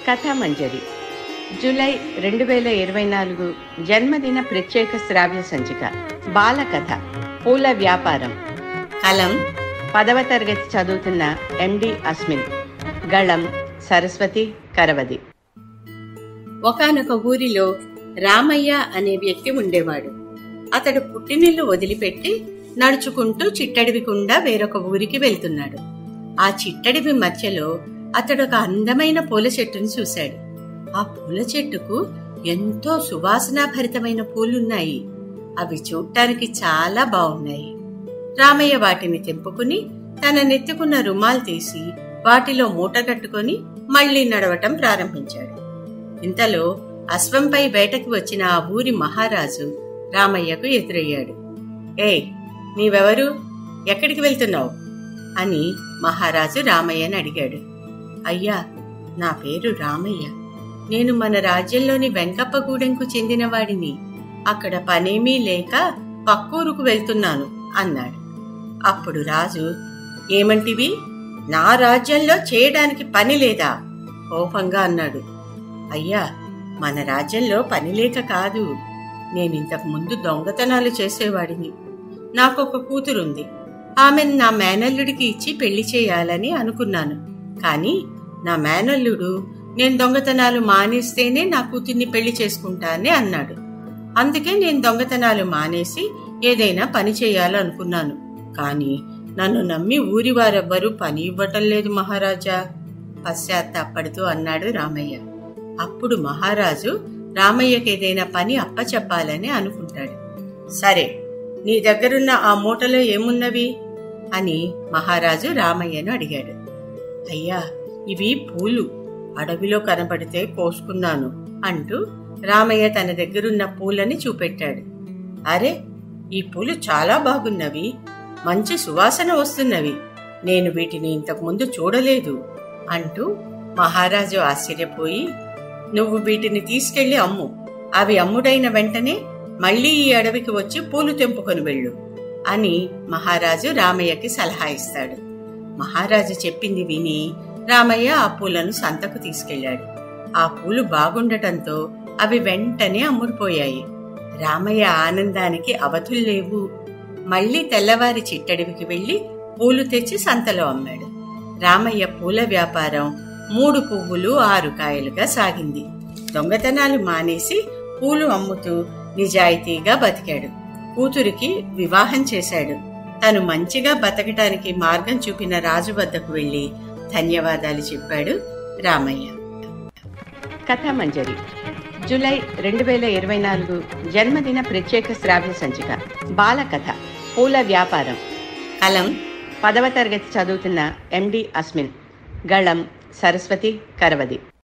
కథామంజరి July రెండు వేల ఇరవై నాలుగు జన్మదిన ప్రత్యేక శ్రావ్య సంచిక బాలకథ పూల వ్యాపారం కలం పదవ తరగతి చదువుతున్న ఎండి అస్మిన్ గళం సరస్వతి కరవది ఒకానొక ఊరిలో రామయ్య అనే వ్యక్తి ఉండేవాడు అతడు పుట్టినిల్లు వదిలిపెట్టి నడుచుకుంటూ చిట్టడివికుండా వేరొక ఊరికి వెళ్తున్నాడు ఆ చిట్టడివి మధ్యలో అతడు ఒక అందమైన పూల చెట్టును చూశాడు ఆ పూల చెట్టుకు ఎంతో సువాసనాభరితమైన పూలున్నాయి అవి చూడటానికి చాలా బాగున్నాయి రామయ్య వాటిని తెంపుకుని తన నెత్తుకున్న రుమాల్ తీసి వాటిలో మూట కట్టుకొని మళ్లీ నడవటం ప్రారంభించాడు ఇంతలో అశ్వంపై వేటకి వచ్చిన ఆ ఊరి మహారాజు రామయ్యకు ఎదురయ్యాడు ఏయ్ నీవెవరు ఎక్కడికి వెళ్తున్నావు అని మహారాజు రామయ్యని అడిగాడు అయ్యా నా పేరు రామయ్య నేను మన రాజ్యంలోని వెంకప్పగూడెంకు చెందినవాడిని అక్కడ పనేమీ లేక పక్కూరుకు వెళ్తున్నాను అన్నాడు అప్పుడు రాజు ఏమంటివి నా రాజ్యంలో చేయడానికి పని లేదా కోపంగా అన్నాడు అయ్యా మన రాజ్యంలో పని లేక కాదు నేనింతకు ముందు దొంగతనాలు చేసేవాడిని నాకొక కూతురుంది ఆమెను నా మేనల్లుడికి ఇచ్చి పెళ్లి చేయాలని అనుకున్నాను కానీ నా మేనల్లుడు నేను దొంగతనాలు మానేస్తేనే నా కూతుర్ని పెళ్లి చేసుకుంటానని అన్నాడు అందుకే నేను దొంగతనాలు మానేసి ఏదైనా పని చేయాలనుకున్నాను కానీ నన్ను నమ్మి ఊరి వారెవ్వరూ పని ఇవ్వటం లేదు మహారాజా పశ్చాత్తాపడుతూ అన్నాడు రామయ్య అప్పుడు మహారాజు రామయ్యకి ఏదైనా పని అప్పచెప్పాలని అనుకుంటాడు సరే నీ దగ్గరున్న ఆ మూటలో ఏమున్నవి అని మహారాజు రామయ్యను అడిగాడు అయ్యా ఇవి పూలు అడవిలో కనబడితే కోసుకున్నాను అంటూ రామయ్య తన దగ్గరున్న పూలని చూపెట్టాడు అరే ఈ పూలు చాలా బాగున్నవి మంచి సువాసన వస్తున్నవి నేను వీటిని ఇంతకు ముందు చూడలేదు అంటూ మహారాజు ఆశ్చర్యపోయి నువ్వు వీటిని తీసుకెళ్లి అమ్ము అవి అమ్ముడైన వెంటనే మళ్ళీ ఈ అడవికి వచ్చి పూలు తెంపుకొని వెళ్ళు అని మహారాజు రామయ్యకి సలహా ఇస్తాడు మహారాజు చెప్పింది విని రామయ్య ఆ పూలను సంతకు తీసుకెళ్లాడు ఆ పూలు బాగుండటంతో అవి వెంటనే అమ్ముడుపోయాయి రామయ్య ఆనందానికి అవధుల్లేవు మళ్ళీ తెల్లవారి చిట్టడివికి వెళ్లి పూలు తెచ్చి సంతలో అమ్మాడు రామయ్య పూల వ్యాపారం మూడు పువ్వులు ఆరు కాయలుగా సాగింది దొంగతనాలు మానేసి పూలు అమ్ముతూ నిజాయితీగా బతికాడు కూతురికి వివాహం చేశాడు తను మంచిగా బతకటానికి మార్గం చూపిన రాజు వద్దకు వెళ్లి ధన్యవాదాలు చెప్పాడు రామయ్య కథామంజరి జూలై రెండు వేల ఇరవై నాలుగు జన్మదిన ప్రత్యేక శ్రావ్య సంచిక బాలకథ పూల వ్యాపారం కలం పదవ తరగతి చదువుతున్న ఎండి అస్మిన్ గళం సరస్వతి కరవది